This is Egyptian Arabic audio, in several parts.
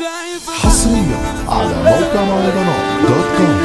حصريا على موقع مهرجانات دوت كوم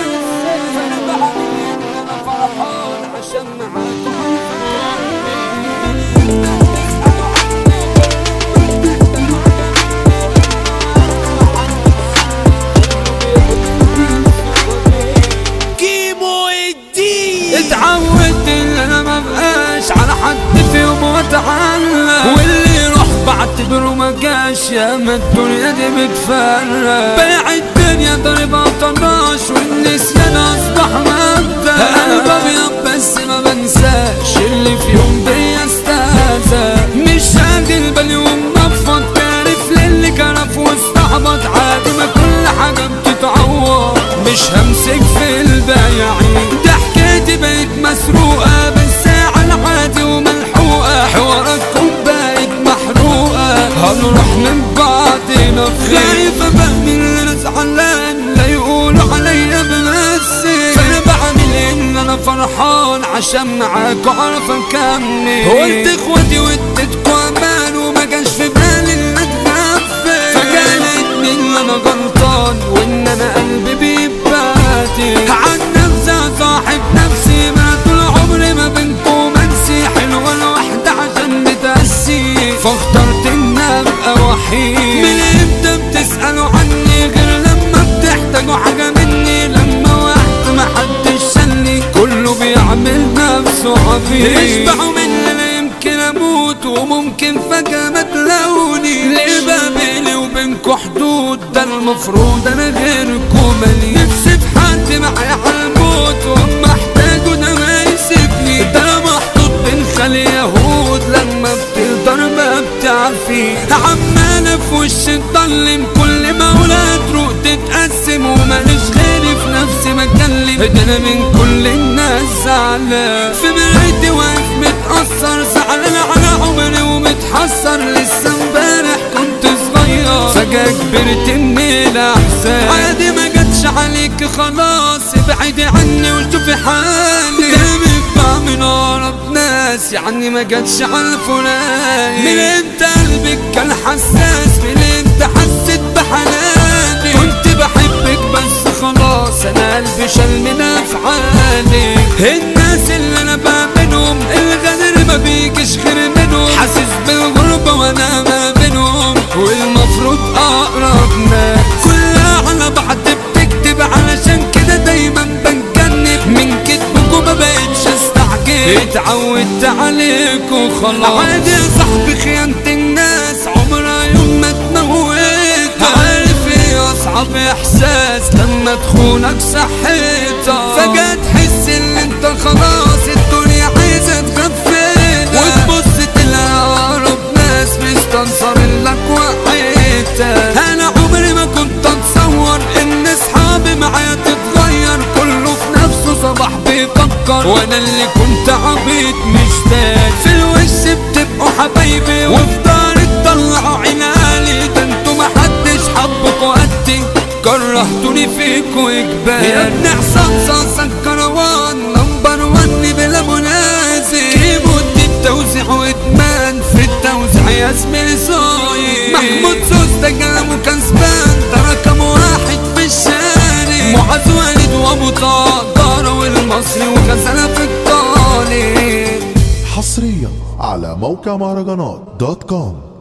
كيمو الدين اتعودت ان انا ما بقاش على حد في يوم واتعلم واللي يروح بعتبره ما جاش يا ما الدنيا دي بتفرق بايع الدنيا ضربة طناش والنسيان اصبح مبدأ قلب ابيض بس ما بنساش اللي في يوم بيا استهزأ مش شاغل بالي ومنفض كارف للي كرف واستعبط عادي ما كل حاجة بتتعوض مش همسك في البايعين ضحكتي بقت مسروقة بالساعة العادي وملحوقة حواراتكم بقت محروقة هنروح من بعضنا فين خايف ابقى من اللي زعلان لا يقولوا عليا بمثل فانا بعمل ان انا فرحان عشان معاكوا اعرف اكمل قلت اخواتي واديتكوا امان وما جاش في بالي ان اتغفل فجأة ان انا غلطان وان انا قلبي بيباتي عن نفسي صاحب نفسي ما طول عمري ما بينكم منسي حلوة الوحدة عشان متأسي فاخترت ان ابقى وحيد من امتى بتسألوا عني غير لما بتحتاجوا حاجة مني لما وقت ما حدش شالني كله بيعمل نفسه عبيد يشبعوا من انا يمكن اموت وممكن فجأة ما تلاقوني ليه بقى بيني وبينكوا حدود ده المفروض انا غيركم مالي نفسي في حد معايا على الموت واما احتاجه ده ما يسيبني ده انا محطوط بين خلي يهود لما بتقدر ما بتعرفي عمالة في وش تضلم كل ما اولاد روح تتقسم وماليش غيري في نفسي بكلم ده انا من كل الناس زعلان في مرايتي واقف متأثر زعلان على عمري ومتحسر لسه امبارح كنت صغير فجأة كبرت من الأحزان عادي ما جاتش عليك خلاص ابعدي عني وشوفي حالي ده بقى من أقرب ناس يعني ما جاتش على فلان من انت قلبك كان حساس من انت حسيت بحناني كنت بحبك بس خلاص انا قلبي شال من افعالي الناس اللي انا بامنهم الغدر ما بيجيش غير منهم حاسس بالغربة وانا ما بينهم والمفروض اقرب ناس كلها على بعض بتكتب علشان كده دايما بنجنب من كتبكم ما بقتش استعجل اتعودت عليك وخلاص عادي يا صاحبي خيانة الناس عمرها يوم ما تموت عارف ايه اصعب احساس لما تخونك صحتك فجأة تحس ان انت خلاص الدنيا عايزة تغفلك وتبص تلاقي اقرب ناس مستنصر لك وحيتك انا عمري ما كنت اتصور ان اصحابي معايا تتغير كله في نفسه صباح بيفكر وانا اللي كنت عبيط مشتاق في الوش بتبقوا حبايبي وفي داري تطلعوا عنالي ده انتوا محدش حبكوا قدي كرهتوني فيكوا اجباري يا ابن حسام صاصا كروان نمبر ون بلا منازل كيبورد التوزيع وادمان في التوزيع يا زميلي صايم محمود سوس ده كلامه كسبان ده رقم واحد في الشارع معاذ والد وابو طاقة والمصري وغزالة في الطالب حصريا على موقع مهرجانات دوت كوم